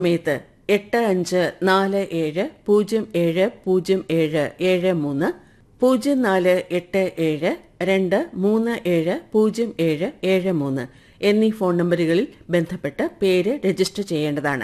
സമയത്ത് എട്ട് അഞ്ച് നാല് ഏഴ് പൂജ്യം ഏഴ് പൂജ്യം ഏഴ് ഏഴ് മൂന്ന് പൂജ്യം നാല് എട്ട് ഏഴ് രണ്ട് മൂന്ന് ഏഴ് പൂജ്യം ഏഴ് ഏഴ് മൂന്ന് എന്നീ ഫോൺ നമ്പറുകളിൽ ബന്ധപ്പെട്ട് പേര് രജിസ്റ്റർ ചെയ്യേണ്ടതാണ്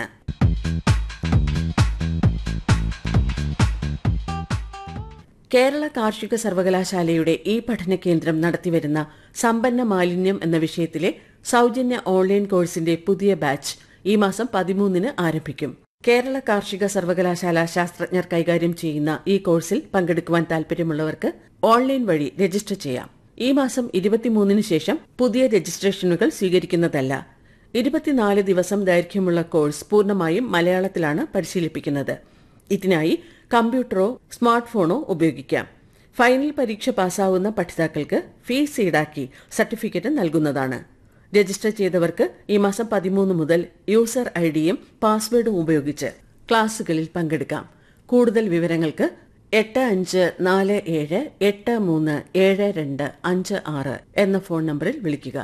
കേരള കാർഷിക സർവകലാശാലയുടെ ഈ പഠന കേന്ദ്രം നടത്തിവരുന്ന സമ്പന്ന മാലിന്യം എന്ന വിഷയത്തിലെ സൗജന്യ ഓൺലൈൻ കോഴ്സിന്റെ പുതിയ ബാച്ച് ഈ മാസം പതിമൂന്നിന് ആരംഭിക്കും കേരള കാർഷിക സർവകലാശാല ശാസ്ത്രജ്ഞർ കൈകാര്യം ചെയ്യുന്ന ഈ കോഴ്സിൽ പങ്കെടുക്കുവാൻ താൽപര്യമുള്ളവർക്ക് ഓൺലൈൻ വഴി രജിസ്റ്റർ ചെയ്യാം ഈ മാസം ഇരുപത്തിമൂന്നിന് ശേഷം പുതിയ രജിസ്ട്രേഷനുകൾ സ്വീകരിക്കുന്നതല്ല ഇരുപത്തിനാല് ദിവസം ദൈർഘ്യമുള്ള കോഴ്സ് പൂർണ്ണമായും മലയാളത്തിലാണ് പരിശീലിപ്പിക്കുന്നത് ഇതിനായി കമ്പ്യൂട്ടറോ സ്മാർട്ട് ഫോണോ ഉപയോഗിക്കാം ഫൈനൽ പരീക്ഷ പാസ്സാവുന്ന പഠിതാക്കൾക്ക് ഫീസ് ഈടാക്കി സർട്ടിഫിക്കറ്റ് നൽകുന്നതാണ് രജിസ്റ്റർ ചെയ്തവർക്ക് ഈ മാസം പതിമൂന്ന് മുതൽ യൂസർ ഐ ഡിയും പാസ്വേഡും ഉപയോഗിച്ച് ക്ലാസുകളിൽ പങ്കെടുക്കാം കൂടുതൽ വിവരങ്ങൾക്ക് എട്ട് അഞ്ച് നാല് ഏഴ് എട്ട് മൂന്ന് ഏഴ് രണ്ട് അഞ്ച് ആറ് എന്ന ഫോൺ നമ്പറിൽ വിളിക്കുക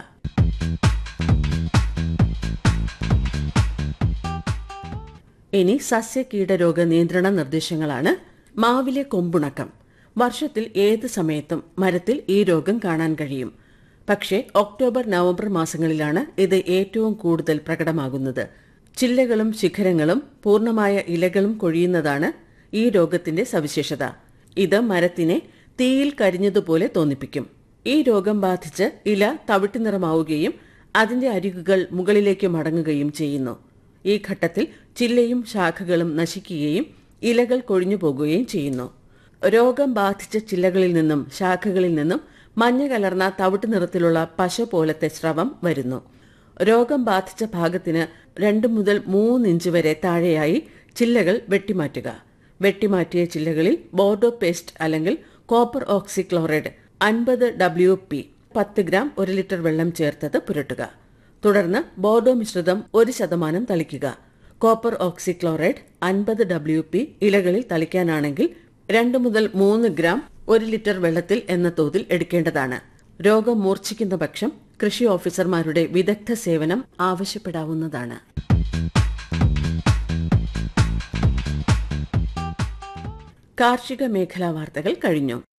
ഇനി സസ്യകീടരോഗ നിയന്ത്രണ നിർദ്ദേശങ്ങളാണ് മാവിലെ കൊമ്പുണക്കം വർഷത്തിൽ ഏത് സമയത്തും മരത്തിൽ ഈ രോഗം കാണാൻ കഴിയും പക്ഷേ ഒക്ടോബർ നവംബർ മാസങ്ങളിലാണ് ഇത് ഏറ്റവും കൂടുതൽ പ്രകടമാകുന്നത് ചില്ലകളും ശിഖരങ്ങളും പൂർണ്ണമായ ഇലകളും കൊഴിയുന്നതാണ് ഈ രോഗത്തിന്റെ സവിശേഷത ഇത് മരത്തിനെ തീയിൽ കരിഞ്ഞതുപോലെ തോന്നിപ്പിക്കും ഈ രോഗം ബാധിച്ച് ഇല തവിട്ട് നിറമാവുകയും അതിന്റെ അരികുകൾ മുകളിലേക്ക് മടങ്ങുകയും ചെയ്യുന്നു ഈ ഘട്ടത്തിൽ ചില്ലയും ശാഖകളും നശിക്കുകയും ഇലകൾ കൊഴിഞ്ഞു പോകുകയും ചെയ്യുന്നു രോഗം ബാധിച്ച ചില്ലകളിൽ നിന്നും ശാഖകളിൽ നിന്നും മഞ്ഞ കലർന്ന തവിട്ട് നിറത്തിലുള്ള പശ പോലത്തെ സ്രവം വരുന്നു രോഗം ബാധിച്ച ഭാഗത്തിന് രണ്ട് മുതൽ മൂന്ന് ഇഞ്ച് വരെ താഴെയായി ചില്ലകൾ വെട്ടിമാറ്റുക വെട്ടിമാറ്റിയ ചില്ലകളിൽ ബോർഡോ പേസ്റ്റ് അല്ലെങ്കിൽ കോപ്പർ ഓക്സിക്ലോറൈഡ് അൻപത് ഡബ്ല്യു പി പത്ത് ഗ്രാം ഒരു ലിറ്റർ വെള്ളം ചേർത്തത് പുരട്ടുക തുടർന്ന് ബോർഡോ മിശ്രിതം ഒരു ശതമാനം തളിക്കുക കോപ്പർ ഓക്സിക്ലോറൈഡ് അൻപത് ഡബ്ല്യു പി ഇലകളിൽ തളിക്കാനാണെങ്കിൽ രണ്ട് മുതൽ മൂന്ന് ഗ്രാം ഒരു ലിറ്റർ വെള്ളത്തിൽ എന്ന തോതിൽ എടുക്കേണ്ടതാണ് രോഗം മൂർച്ഛിക്കുന്ന പക്ഷം കൃഷി ഓഫീസർമാരുടെ വിദഗ്ധ സേവനം ആവശ്യപ്പെടാവുന്നതാണ് കാർഷിക മേഖലാ വാർത്തകൾ കഴിഞ്ഞു